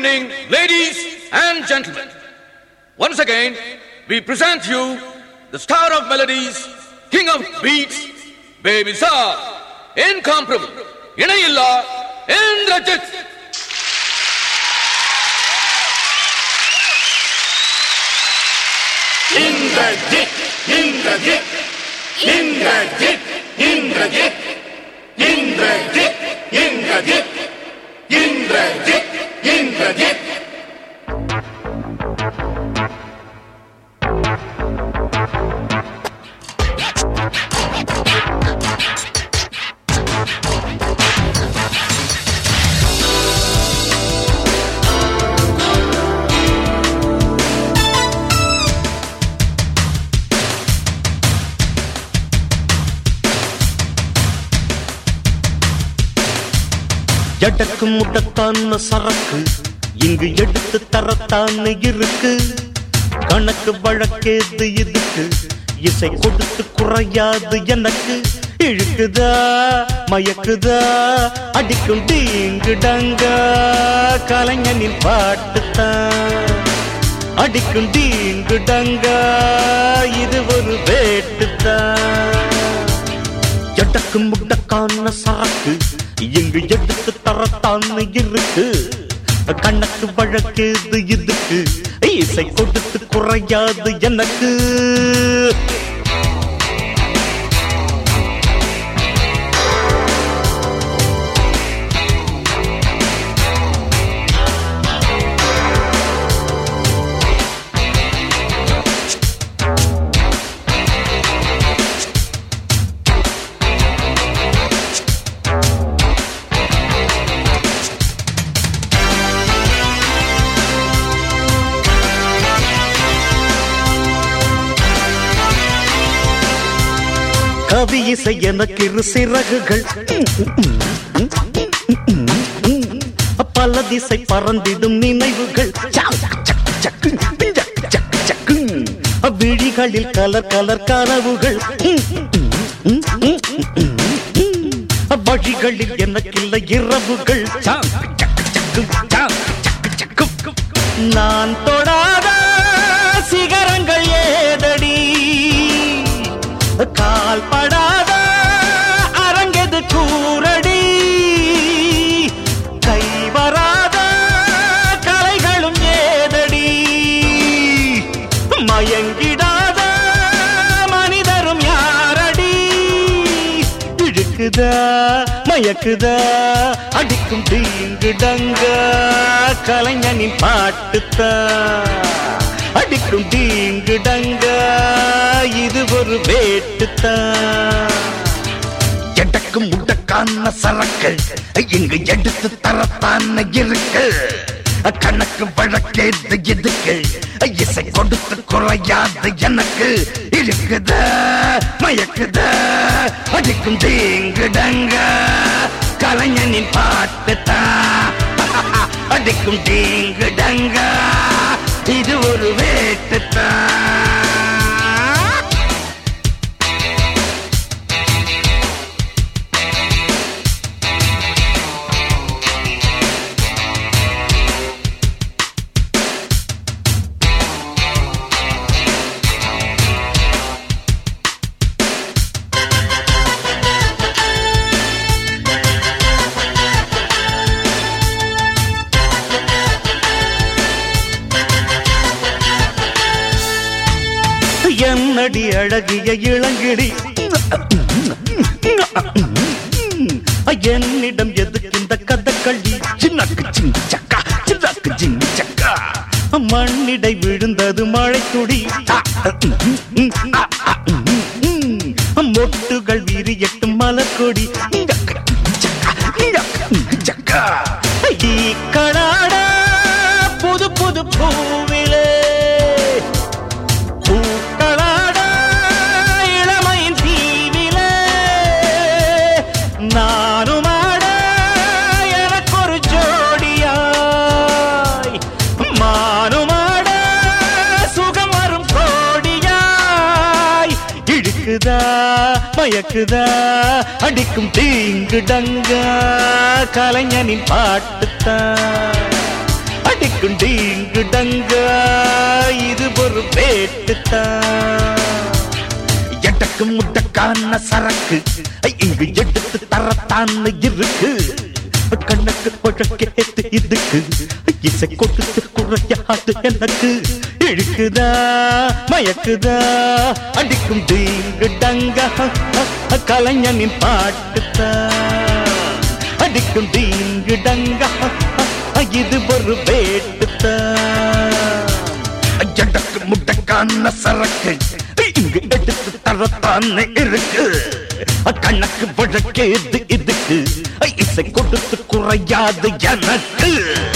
evening, ladies and gentlemen. Once again, we present you the star of melodies, king of beats, Baby Saar, incomparable, இணையில்லா இந்திரஜித் இந்திரஜித் இந்திரஜித் இந்திரஜித் இந்திரஜித் இந்திரஜித் இந்திரஜித் இந்திரஜித் இந்திரஜித் எடக்கு முட்டத்தான சரக்கு இங்கு எடுத்து தரத்தான இருக்கு கணக்கு வழக்கேது இதுக்கு இசை கொடுத்து குறையாது எனக்கு இழுக்குதா மயக்குதா அடிக்கும் டீங்கு டங்கா கலைஞனின் பாட்டுத்தான் அடிக்கும் டீங்கு டங்கா இது ஒரு வேட்டுத்தான் எடக்கு முட்டக்கான சரக்கு இங்கு எடுத்து தரத்தான் இருக்கு கணக்கு வழக்கேது இதுக்கு இசை கொடுத்து குறையாது எனக்கு கவி இசை எனக்கு இரு சிறகுகள் பல திசை பறந்திடும் நினைவுகள் சக்கு, சக்கு, சக்கு, சக்கு, சக்கு. விழிகளில் கலர் கலர் கனவுகள் வழிகளில் எனக்கில்லை இரவுகள் சாக்கு, சக்கு, சக்கு, சாக்கு, சக்கு, சக்கு. நான் தொடாத சிகரங்கள் ஏதடி கால் படாத அரங்கெது கூரடி கை வராத கலைகளும் ஏதடி மயங்கிடாத மனிதரும் யாரடி இழுக்குதா மயக்குதா அடிக்கும் தீங்கு டங்க கலைஞனின் பாட்டுத்தான் அடிக்கும் தீங்கு டங்க இது ஒரு வேட்டுத்தான் எடக்கு முட்டக்கான சரக்கு இங்கு எடுத்து தரத்தான இருக்கு கணக்கு வழக்கேது எதுக்கு இசை கொடுத்து குறையாது எனக்கு இருக்குத மயக்குத அடிக்கும் தீங்குடங்க கலைஞனின் பாட்டுத்தான் அடிக்கும் தீங்குடங்க இது ஒரு வேட்டுத்தான் என்னடி அழகிய இளங்கிடி என்னிடம் எதுக்கு இந்த கதக்களி சின்னக்கு சின்ன சக்கா சின்னக்கு சின்ன சக்கா மண்ணிடை விழுந்தது மழை துடி மொட்டுகள் விரியட்டும் மலர்கொடி சக்கா ஈ கடாடா புது புது பூவிலே பூக்களாட இளமையின் தீவிலே நானுமாட எனக்கொரு ஜோடியாய் மானுமாட சுகம் வரும் கோடியாய் இழுக்குதா மயக்குதா அடிக்கும் தீங்கு டங்கா கலைஞனின் பாட்டுத்தான் டங்கா இது ஒரு வேட்டுத்தான் எடக்கு முட்டக்கான சரக்கு இங்கு எடுத்து தரத்தான் இருக்கு கண்ணுக்கு பழக்கேத்து இதுக்கு இசை கொடுத்து குறையாது எனக்கு இழுக்குதா மயக்குதா அடிக்கும் தீங்கு டங்கா கலைஞனின் பாட்டுத்தான் அடிக்கும் தீங்கு டங்கா இது ஒரு வேட்டுத்தான் எடக்கு முட்டக்கான சரக்கு இங்கு எடுத்து தரத்தானே இருக்கு கணக்கு வழக்கேது இதுக்கு இசை கொடுத்து குறையாது எனக்கு